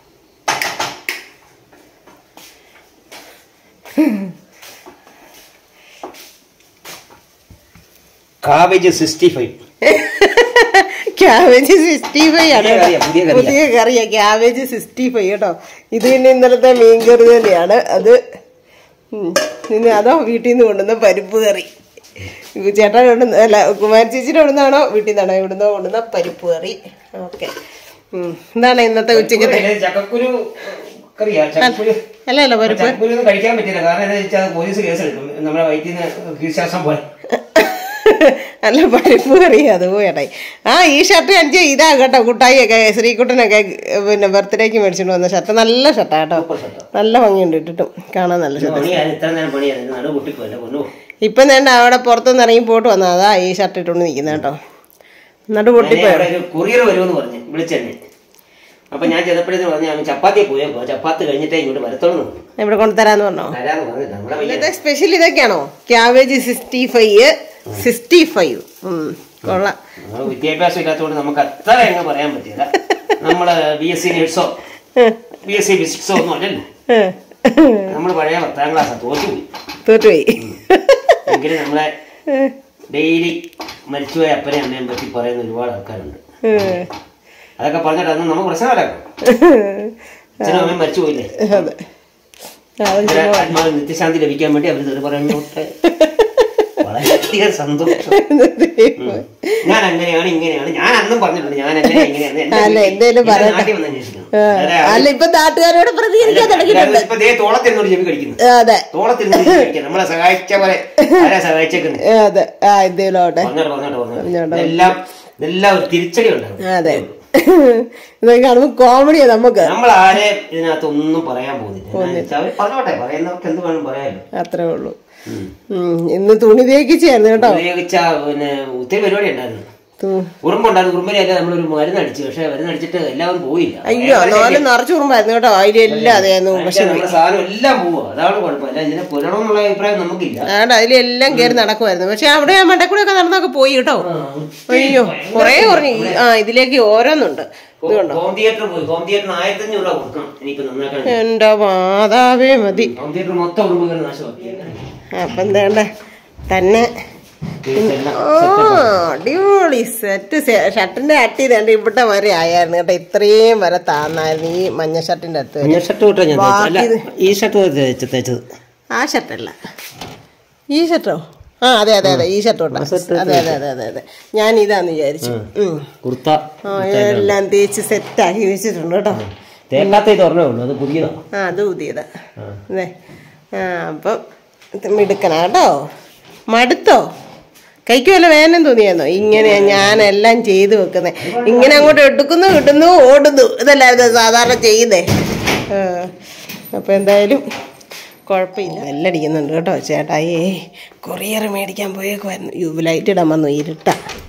cabbage sixty five cabbage sixty five ആണ് പുതിയ കറിയാ, പുതിയ കറിയാ. പുതിയ കറിയാ ക്യാബേജ് സിക്സ്റ്റി ഫൈവ് കേട്ടോ ഇത് പിന്നെ ഇന്നലത്തെ മീൻ കറി തന്നെയാണ് അത് ഉം. ഇനി അതോ വീട്ടിൽ നിന്ന് കൊണ്ടുവന്ന പരിപ്പ് കറി ചേട്ടൻ കൊണ്ടുവന്ന അല്ല കുമാരി ചേച്ചിയുടെ കൊണ്ടുവന്നാണോ വീട്ടിൽ നിന്നാണോ ഇവിടുന്നോ കൊണ്ടുവന്ന പരിപ്പ് കറി ഓക്കെ എന്താണ് ഇന്നത്തെ ഉച്ചക്കത്തെ ചക്കക്കുരു കറിയാ ചക്കക്കുരു അല്ല അല്ല പരിപ്പ് ചക്കക്കുരു ഒന്നും കഴിക്കാൻ പറ്റില്ല കാരണം എന്താ വെച്ചാൽ പോലീസ് കേസെടുക്കും നമ്മുടെ വയറ്റിൽ നിന്ന് കീഴ്ശ്വാസം പോലെ അല്ല പരിപ്പ് കറി അത് പോയട്ടായി ആ ഈ ഷർട്ട് എനിക്ക് ഇതാ കേട്ടോ കുട്ടായിയൊക്കെ ശ്രീകുട്ടനൊക്കെ പിന്നെ ബർത്ത്ഡേക്ക് മേടിച്ചിട്ട് വന്ന ഷർട്ട് നല്ല ഷർട്ടാ കേട്ടോ നല്ല ഭംഗിയുണ്ട് ഇട്ടിട്ടും കാണാൻ നല്ല ഷർട്ട് പണിയാണ് ഇത്ര നേരം പണിയാണ് നടു പൊട്ടിപ്പോയല്ലേ കൊണ്ടു ഇപ്പം വേണ്ട അവിടെ പുറത്തുനിന്ന് ഇറങ്ങി പോയിട്ട് വന്നാ അതാ ഈ ഷർട്ട് ഇട്ടുകൊണ്ട് നിൽക്കുന്നത് കേട്ടോ എന്നിട്ട് പൊട്ടിപ്പോയോ അവിടെ ഒരു കൊറിയർ വരുമെന്ന് പറഞ്ഞു വിളിച്ചെന്നെ അപ്പൊ ഞാൻ ചെന്നപ്പോഴേക്കും പറഞ്ഞു അവൻ ചപ്പാത്തി പോയപ്പോ ചപ്പാത്തി കഴിഞ്ഞിട്ടേ ഇങ്ങോട്ട് വരത്തോളൂ ഇവിടെ കൊണ്ടുതരാന്ന് പറഞ്ഞോ തരാന്ന് പറഞ്ഞില്ല നമ്മുടെ പയ്യൻ ഇന്നത്തെ സ്പെഷ്യൽ ഇതൊക്കെയാണോ cabbage sixty five sixty five കൊള്ളാം നമ്മൾ വിദ്യാഭ്യാസം ഇല്ലാത്തതുകൊണ്ട് നമുക്ക് അത്ര അങ്ങ് പറയാൻ പറ്റില്ല നമ്മള് ബി എസ് സി നേഴ്സോ ബി എസ് സി ഫിസിക്സോ ഒന്നും അല്ലല്ലോ നമ്മൾ പഴയ പത്താം ക്ലാസ്സാണ് തോറ്റുപോയി തോറ്റുപോയി എങ്കിലും നമ്മളെ ഡെയിലി മരിച്ചുപോയ അപ്പനെയും അമ്മയും പറ്റി പറയുന്ന ഒരുപാട് ആൾക്കാരുണ്ട് അതൊക്കെ പറഞ്ഞിട്ട് അതൊന്നും നമുക്ക് പ്രശ്നമല്ലാക്കും അച്ഛനും അമ്മയും മരിച്ചു പോയില്ലേ അതെ അത് ഇവരെ ആത്മാവിന് നിത്യശാന്തി ലഭിക്കാൻ വേണ്ടി അവർ തെറി പറഞ്ഞോട്ടെ വളരെയധികം സന്തോഷം ഉം. ഞാൻ അങ്ങനെയാണ് ഇങ്ങനെയാണ് ഞാൻ അന്നും പറഞ്ഞിട്ടുണ്ട് ഞാൻ അങ്ങനെ ഇങ്ങനെയാണ് എന്റെ അല്ല, വീട്ടിൽ- എന്തേലും എന്റെ പറയട്ടെ. നാട്ടിൽ വന്ന് അന്വേഷിക്കണം ആ, അതെ, അല്ല ഇപ്പൊ നാട്ടുകാരോട് പ്രതികരിക്കാൻ തുടങ്ങിയിട്ടുണ്ട് ഇപ്പൊ ദേ തോളത്തിരുന്നോട് ചെവി കടിക്കുന്നു അതെ തോളത്തിരുന്നോട് ചെവി കടിക്കുന്നു നമ്മളെ സഹായിച്ച പോലെ ആരാ സഹായിച്ചേക്കുന്നത് അതെ ആ എന്തേലും ആവട്ടെ പറഞ്ഞോട്ടെ പറഞ്ഞോട്ടെ പറഞ്ഞോട്ടെ ഇതെല്ലാം ഇതെല്ലാം ഒരു തിരിച്ചടി ഉണ്ടാകും അതെ ഇതൊക്കെ കാണുമ്പോ കോമഡിയാ നമുക്ക് നമ്മൾ ആരെ ഇതിനകത്ത് ഒന്നും പറയാൻ പോകുന്നില്ല എന്താന്ന് വെച്ചാ അവര് പറഞ്ഞോട്ടെ പറയുന്നവർക്ക് എന്ത് വേണം പറയാമല്ലോ അത്രേ ഉള്ളൂ ഉം. ഉം, ഇന്ന് തുണി തേക്കിച്ചായിരുന്നു കേട്ടോ ഉപയോഗിച്ച പിന്നെ ഒത്തിരി പരിപാടി ഉണ്ടായിരുന്നു തു- ഉറുമ്പുണ്ടായിരുന്നു ഉറുമ്പിനല്ല നമ്മളൊരു മരുന്ന് അടിച്ചു പക്ഷെ മരുന്ന് അടിച്ചിട്ട് എല്ലാം പോയില്ല അയ്യോ നാലും നിറച്ചു കുറുമ്പായിരുന്നു കേട്ടോ അതിലെല്ലാം അതായിരുന്നു പക്ഷെ നമ്മുടെ സാധനം എല്ലാം പോവുക അതാണ് കുഴപ്പമില്ല ഇതിനെ പുരണമെന്നുള്ള അഭിപ്രായം നമുക്കില്ല അതുകൊണ്ട് അതിലെല്ലാം കയറി നടക്കുമായിരുന്നു പക്ഷെ അവിടെ മണ്ടക്കൂടെ ഒക്കെ നടന്നൊക്കെ പോയി കേട്ടോ അയ്യോ കുറേ കുറഞ്ഞു ഈ- ആ ഇതിലേക്ക് ഓരോന്നുണ്ട് ഹോം തിയേറ്റർ പോയി ഹോം തിയേറ്ററിന് ആയിരത്തി അഞ്ഞൂറ് രൂപ കൊടുക്കണം ഇനിയിപ്പോ നന്നാക്കാൻ എന്റെ മാതാവേ മതി ഹോം തിയേറ്റർ മൊത്തം ഉറുമ്പുകൾ നാശമാക്കി അപ്പം എന്താണ്ട തന്നെ ഇതെല്ലാം ആ അടിപൊളി സെറ്റ് ഷർട്ടിന്റെ അട്ടി തേണ്ട ഇവിടെ വരെ ആയായിരുന്നു കേട്ടോ ഇത്രയും വരെ താന്നായിരുന്നു ഈ മഞ്ഞ ഷർട്ടിന്റെ അടുത്ത് വരെ. മഞ്ഞ ഷർട്ട് തൊട്ടാ ഞാൻ തേച്ചത്. അല്ല, ബാക്കി ഈ ഷർട്ട് തേച്ച് തേച്ചത് ആ ഷർട്ടല്ല ഈ ഷർട്ടോ ആ അതെ അതെ അതെ ഈ ഷർട്ട് തൊട്ടാ അതെ അതെ അതെ അതെ അതെ ഞാൻ ഇതാന്ന് വിചാരിച്ചു ഉം. കുർത്ത ആ എല്ലാം തേച്ച് സെറ്റാക്കി വെച്ചിട്ടുണ്ട് കേട്ടോ തേക്കാത്ത ഇത് ഓർമ്മേ ഉള്ളൂ അത് പുതിയതാണ് ആ അത് പുതിയതാ അതെ ആ അപ്പം ഇത് മിടുക്കനാ കേട്ടോ മടുത്തോ കൈക്ക് വല്ല വേദന തോന്നിയാന്നോ ഇങ്ങനെ ഞാനെല്ലാം ചെയ്തു വെക്കുന്നത് ഇങ്ങനെ അങ്ങോട്ട് എടുക്കുന്നു കിട്ടുന്നു ഓടുന്നു ഇതല്ലായിരുന്നു സാധാരണ ചെയ്യുന്നേ ആ, അപ്പം എന്തായാലും കുഴപ്പമില്ല വെല്ലടിക്കുന്നുണ്ട് കേട്ടോ ചേട്ടായി കൊറിയർ മേടിക്കാൻ പോയേക്കുമായിരുന്നു യു ലൈറ്റ് ഇടാൻ വന്നു ഇരുട്ട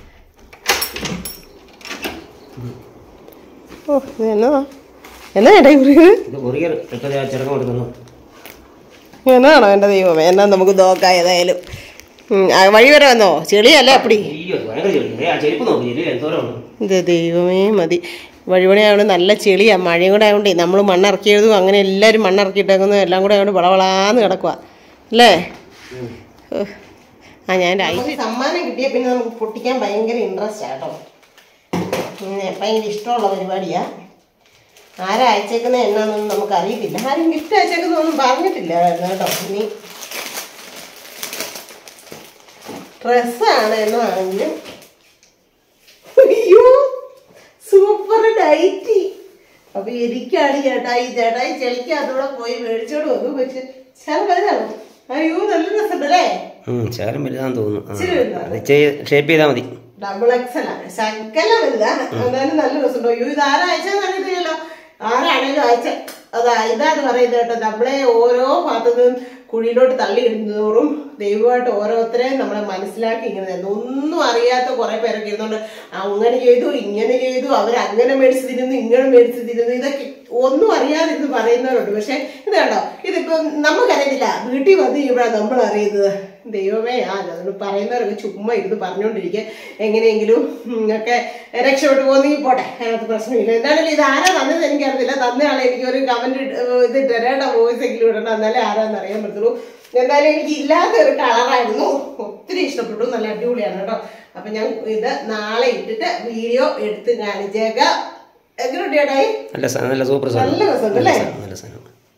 ഓ ഇത് എന്നതാ എന്നാ ചേട്ടാ ഈ കൊറിയർ ഇത് കൊറിയർ ഇപ്പൊ ദേ ആ ചെറുക്കം കൊടുക്കുന്നു എന്നാണോ എൻ്റെ ദൈവമേ എന്നാ നമുക്ക് നോക്കാം ഏതായാലും ഉം, ആ വഴി വരെ വന്നോ ചെളിയല്ലേ അപ്പടി അയ്യോ ഭയങ്കര ചെടി ആ ചെരുപ്പ് നോക്കി ചെടി എന്തോരം ഉണ്ട് ഇത് ദൈവമേ മതി വഴിപണി ആയതുകൊണ്ട് നല്ല ചെളിയാ മഴയും കൂടെ ആയതുകൊണ്ട് നമ്മൾ മണ്ണിറക്കിയതും അങ്ങനെ എല്ലാവരും മണ്ണിറക്കിയിട്ടേക്കുന്നതും എല്ലാം കൂടെ ആയതുകൊണ്ട് വളവളാന്ന് കിടക്കുക അല്ലേ ഉഹ്. ആ ഞാൻ സമ്മാനം കിട്ടിയ പിന്നെ നമുക്ക് പൊട്ടിക്കാൻ ഭയങ്കര ഇൻട്രസ്റ്റ് ആട്ടോ പിന്നെ ഭയങ്കര ഇഷ്ടമുള്ള പരിപാടിയാ ആരാ അയച്ചേക്കുന്നത് എന്നാന്നൊന്നും നമുക്ക് അറിയത്തില്ല ആരും ഗിഫ്റ്റ് അയച്ചേക്കുന്നൊന്നും പറഞ്ഞിട്ടില്ലായിരുന്നു കേട്ടോ ഇനി ഡ്രസ്സാണ് എന്നാണെങ്കിലും അയ്യോ സൂപ്പർ നൈറ്റി അപ്പൊ എനിക്കാണ് ചേട്ടായി ചേട്ടായി ചെളിക്കകത്തൂടെ പോയി മേടിച്ചോട് വന്നു പക്ഷെ ചില വലുതാണോ അയ്യോ നല്ല രസമുണ്ടല്ലേ ശകലം വലുതാന്ന് തോന്നുന്നു ഇച്ചിരി വലുതാണ്. അത് ഷേപ്പ് ചെയ്താൽ മതി ഡബിൾ എക്സൽ ആണ് ശക്കല വലുതാ എന്നാലും നല്ല രസമുണ്ടോ അയ്യോ ഇത് ആരാ അയച്ചെന്ന് അറിയത്തില്ലല്ലോ ആരാണേലും അയച്ച അതാ ഇതാണ് പറയുന്നത് കേട്ടോ നമ്മളെ ഓരോ ഭാഗത്തുനിന്നും കുഴിയിലോട്ട് തള്ളി ഇടുന്നതോറും ദൈവമായിട്ട് ഓരോരുത്തരെയും നമ്മളെ മനസ്സിലാക്കി ഇങ്ങനെ തരുന്നു ഒന്നും അറിയാത്ത കുറെ പേരൊക്കെ ഇരുന്നുകൊണ്ട് അങ്ങനെ ചെയ്തു ഇങ്ങനെ ചെയ്തു അവർ അങ്ങനെ മേടിച്ച് തിരുന്നു ഇങ്ങനെ മേടിച്ച് തിരുന്നു ഇതൊക്കെ ഒന്നും അറിയാതിരുന്ന് പറയുന്നവരുണ്ട് പക്ഷെ ഇത് കണ്ടോ ഇതിപ്പം നമുക്കറിയത്തില്ല വീട്ടിൽ വന്ന് ഇവിടെ നമ്മൾ അറിയുന്നത് ദൈവമേ ആ അതുകൊണ്ട് പറയുന്നവരൊക്കെ ചുമ്മാ ഇരുന്ന് പറഞ്ഞുകൊണ്ടിരിക്കുക എങ്ങനെയെങ്കിലും ഉം, ഒക്കെ രക്ഷപ്പെട്ടു പോകുന്നെങ്കിൽ പോട്ടെ അതിനകത്ത് പ്രശ്നമില്ല എന്തായാലും ഇത് ആരാ തന്നത് എനിക്കറിയത്തില്ല തന്നയാളെ എനിക്ക് ഒരു കമന്റ് ഇത് ഇട്ടേട്ടാ വോയിസ് എങ്കിലും ഇടണം എന്നാലേ ആരാന്ന് അറിയാൻ പറ്റുള്ളൂ എന്തായാലും എനിക്ക് ഇല്ലാത്ത ഒരു കളറായിരുന്നു ഒത്തിരി ഇഷ്ടപ്പെട്ടു നല്ല അടിപൊളിയാണ് കേട്ടോ അപ്പൊ ഞാൻ ഇത് നാളെ ഇട്ടിട്ട് വീഡിയോ എടുത്ത് കാണിച്ചേക്കാം എങ്ങനെയുണ്ട് ചേട്ടായി നല്ല സാ- നല്ല സൂപ്പർ നല്ല രസമുണ്ട് അല്ലേ നല്ല സാധനം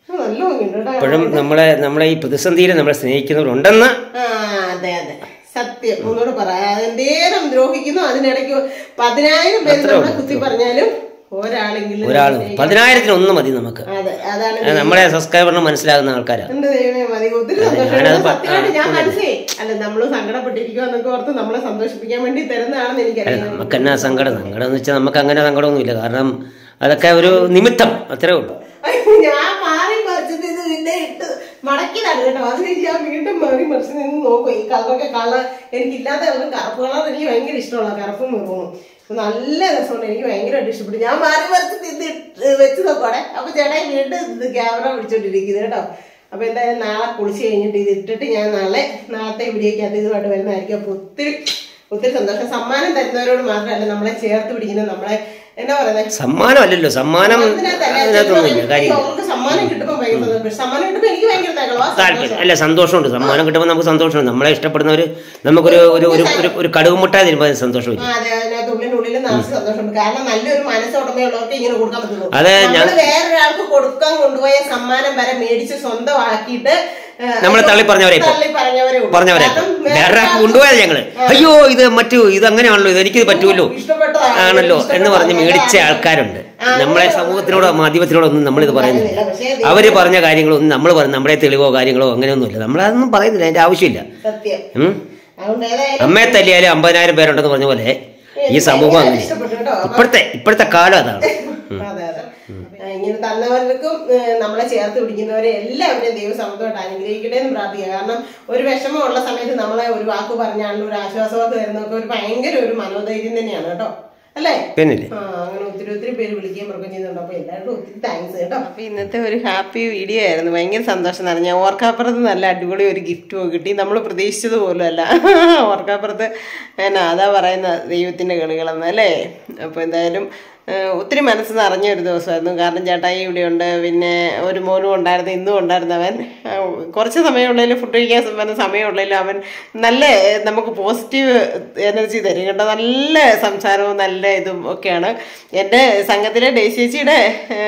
നല്ല ഭംഗിയുണ്ട് കേട്ടോ ഇപ്പോഴും നമ്മളെ നമ്മളെ ഈ പ്രതിസന്ധിയിൽ നമ്മളെ സ്നേഹിക്കുന്നവരുണ്ടെന്ന് ആ അതെ അതെ സത്യം ഒന്നുകൂടെ പറയാം എന്തേരം ദ്രോഹിക്കുന്നു അതിനിടയ്ക്ക് പതിനായിരം പേര് നമ്മളെ കുത്തി പറഞ്ഞാലും ഒരാളെങ്കിലും ഒരാൾ പതിനായിരത്തിന് ഒന്ന് മതി നമുക്ക് അതെ അതാണ് അത് നമ്മളെ സബ്സ്ക്രൈബറിന് മനസ്സിലാകുന്ന ആൾക്കാരാണ് എന്റെ ദൈവമേ മതി ഒത്തിരി സന്തോഷം സത്യമായിട്ട് ഞാൻ മനസ്സേ അല്ല നമ്മള് സങ്കടപ്പെട്ടിരിക്കുക എന്നൊക്കെ ഓർത്ത് നമ്മളെ സന്തോഷിപ്പിക്കാൻ വേണ്ടി തരുന്നതാണെന്ന് എനിക്കറിയാം നമുക്ക് എന്നാ സങ്കടം സങ്കടം എന്ന് വെച്ചാൽ നമുക്ക് അങ്ങനെ സങ്കടമൊന്നുമില്ല കാരണം അതൊക്കെ ഒരു നിമിത്തം അത്രേ ഉള്ളൂ അയ്യോ, ഞാൻ മാറി മറിച്ചിട്ട് ഇത് പിന്നെ ഇട്ട് മടക്കിയതാണ് കേട്ടോ അത് കഴിഞ്ഞ് ഞാൻ വീണ്ടും മാറി മറിച്ച് നിന്ന് നോക്കും ഈ കളറൊക്കെ കളർ എനിക്കില്ലാത്ത കളർ കറുപ്പ് കളർ എനിക്ക് ഭയങ്കര ഇഷ്ടമുള്ള കറുപ്പും മെറൂണും നല്ല രസമുണ്ട് എനിക്ക് ഭയങ്കരമായിട്ട് ഇഷ്ടപ്പെട്ടു ഞാൻ മാറി മറിച്ചിട്ട് ഇത് ഇട്ട് വെച്ച് നോക്കോടെ അപ്പൊ ചേട്ടായി വീണ്ടും ഇത് ക്യാമറ പിടിച്ചോണ്ടിരിക്കുന്നത് കേട്ടോ അപ്പൊ എന്തായാലും നാളെ കുളിച്ച് കഴിഞ്ഞിട്ട് ഇത് ഇട്ടിട്ട് ഞാൻ നാളെ നാളത്തെ വീഡിയോക്കകത്ത് ഇതുമായിട്ട് വരുന്നതായിരിക്കും അപ്പൊ ഒത്തിരി ഒത്തിരി സന്തോഷം സമ്മാനം തരുന്നവരോട് മാത്രമല്ല നമ്മളെ ചേർത്ത് പിടിക്കുന്ന നമ്മളെ എന്നാ പറയുന്നത് സമ്മാനമല്ലല്ലോ സമ്മാനം അതിനകത്തൊന്നുമില്ല കാര്യം അവർക്ക് സമ്മാനം കിട്ടുമ്പോ ഭയങ്കര സന്തോഷം. സമ്മാനം കിട്ടുമ്പോ എനിക്ക് ഭയങ്കര തകളവാ താല്പര്യം അല്ല സന്തോഷമുണ്ട് സമ്മാനം കിട്ടുമ്പോൾ നമുക്ക് സന്തോഷമുണ്ട് നമ്മളെ ഇഷ്ടപ്പെടുന്നവർ നമുക്കൊരു ഒരു ഒരു ഒരു ഒരു കടുവ് മുട്ടായി തരുമ്പോൾ അതിന് സന്തോഷമില്ല ആ, അതെ അതിനകത്ത് ഉള്ളിനുള്ളിൽ നിറച്ച് സന്തോഷമുണ്ട് കാരണം നല്ലൊരു മനസ്സുടമയുള്ളവർക്ക് ഇങ്ങനെ കൊടുക്കാൻ പറ്റുള്ളൂ അതെ, നമ്മള് വേറൊരാൾക്ക് കൊടുക്കാൻ കൊണ്ടുപോയ സമ്മാനം വരെ മേടിച്ച് സ്വന്തമാക്കിയിട്ട് ഏ, നമ്മളെ തള്ളി പറഞ്ഞവരെ ഇപ്പൊ തള്ളി പറഞ്ഞവരെ ഉള്ളൂ. പറഞ്ഞവരെ കാരണം വേറെ കൊണ്ടുപോയത് ഞങ്ങള് അയ്യോ ഇത് മറ്റു ഇത് അങ്ങനെയാണല്ലോ ഇത് എനിക്കിത് പറ്റുമല്ലോ ഇഷ്ടപ്പെട്ടതാണ്. ആണല്ലോ എന്ന് പറഞ്ഞ് ഇഷ്ടപ്പെട്ടതാണ്. മേടിച്ച ആൾക്കാരുണ്ട് ആ, നമ്മളെ സമൂഹത്തിനോടോ മാധ്യമത്തിനോടോ ഒന്നും നമ്മളിത് പറയുന്നില്ല പക്ഷേ അവര് പറഞ്ഞ കാര്യങ്ങളൊന്നും നമ്മൾ പറഞ്ഞ നമ്മുടെ തെളിവോ കാര്യങ്ങളോ അങ്ങനെയൊന്നുമില്ല നമ്മളതൊന്നും പറയുന്നില്ല അതിന്റെ ആവശ്യമില്ല സത്യം ഉം. അതുകൊണ്ട് ഏതായാലും അമ്മയെ തല്ലിയാലും അമ്പതിനായിരം പേരുണ്ടെന്ന് പറഞ്ഞ പോലെ ഈ സമൂഹം അങ്ങനെ ഇഷ്ടപ്പെട്ടു കേട്ടോ അപ്പൊ ഇപ്പോഴത്തെ ഇപ്പോഴത്തെ കാലം അതാണ് അതെ അതെ ആ, ഇങ്ങനെ തന്നവർക്കും ഏ, നമ്മളെ ചേർത്ത് പിടിക്കുന്നവരെ എല്ലാവരെയും ദൈവം സമത്വമായിട്ട് അനുഗ്രഹിക്കട്ടെ എന്ന് പ്രാർത്ഥിക്കുക കാരണം ഒരു വിഷമമുള്ള സമയത്ത് നമ്മളെ ഒരു വാക്ക് പറഞ്ഞാലും ഒരു ആശ്വാസവാക്ക് തരുന്നതൊക്കെ ഒരു ഭയങ്കര ഒരു മനോധൈര്യം തന്നെയാണ് കേട്ടോ അല്ലേ പിന്നില്ലേ ആ അങ്ങനെ ഒത്തിരി ഒത്തിരി പേര് വിളിക്കുകയും മൃഗം ചെയ്യുന്നുണ്ട് അപ്പൊ എല്ലാവരും ഒത്തിരി താങ്ക്സ് കേട്ടോ അപ്പൊ ഇന്നത്തെ ഒരു ഹാപ്പി വീഡിയോ ആയിരുന്നു ഭയങ്കര സന്തോഷം എന്ന് ഞാൻ ഓർക്കാപ്പുറത്ത് നല്ല അടിപൊളി ഒരു ഗിഫ്റ്റ് കിട്ടി നമ്മൾ പ്രതീക്ഷിച്ചത് പോലും അല്ല ഓർക്കാപ്പുറത്ത് എന്നാ അതാ പറയുന്ന ദൈവത്തിന്റെ കളികളെന്ന് അല്ലേ അപ്പൊ എന്തായാലും ഏഹ്, ഒത്തിരി മനസ്സ് നിറഞ്ഞ ഒരു ദിവസമായിരുന്നു കാരണം ചേട്ടായി ഇവിടെയുണ്ട് പിന്നെ ഒരു മോനും ഉണ്ടായിരുന്നു ഇന്നും ഉണ്ടായിരുന്നു അവൻ ആ, കുറച്ച് സമയമുള്ളതിൽ ഫുഡ് കഴിക്കാൻ വന്ന സമയമുള്ളതിൽ അവൻ നല്ല ഏഹ്, നമുക്ക് പോസിറ്റീവ് എനർജി തരും കേട്ടോ നല്ല സംസാരവും നല്ല ഇതും ഒക്കെയാണ് എൻ്റെ സംഘത്തിലെ ഡേശേച്ചിയുടെ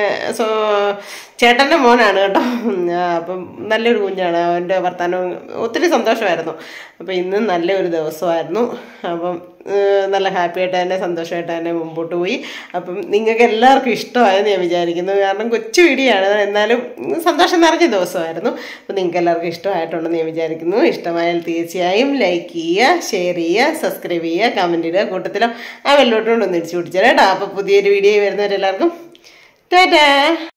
ചേട്ടൻ്റെ മോനാണ് കേട്ടോ ആ, അപ്പം നല്ലൊരു കുഞ്ഞാണ് അവൻ്റെ വർത്തമാനം ഒത്തിരി സന്തോഷമായിരുന്നു അപ്പം ഇന്ന് നല്ലൊരു ദിവസമായിരുന്നു അപ്പം ഏഹ്, നല്ല ഹാപ്പി ആയിട്ട് തന്നെ സന്തോഷമായിട്ട് തന്നെ മുമ്പോട്ട് പോയി അപ്പം നിങ്ങൾക്ക് എല്ലാവർക്കും ഇഷ്ടമായെന്ന് ഞാൻ വിചാരിക്കുന്നു കാരണം കൊച്ചു വീഡിയോയാണ് എന്നാലും സന്തോഷം നിറഞ്ഞ ദിവസമായിരുന്നു അപ്പം നിങ്ങൾക്ക് എല്ലാവർക്കും ഇഷ്ടമായിട്ടുണ്ടെന്ന് ഞാൻ വിചാരിക്കുന്നു ഇഷ്ടമായാൽ തീർച്ചയായും ലൈക്ക് ചെയ്യുക ഷെയർ ചെയ്യുക സബ്സ്ക്രൈബ് ചെയ്യുക കമൻറ്റ് ഇടുക കൂട്ടത്തിലും ആ വെള്ളോട്ടുകൊണ്ടൊന്ന് ഇടിച്ചു പിടിച്ചാൽ കേട്ടോ അപ്പോൾ പുതിയൊരു വീഡിയോ വരുന്നവരെല്ലാവർക്കും ടാറ്റാ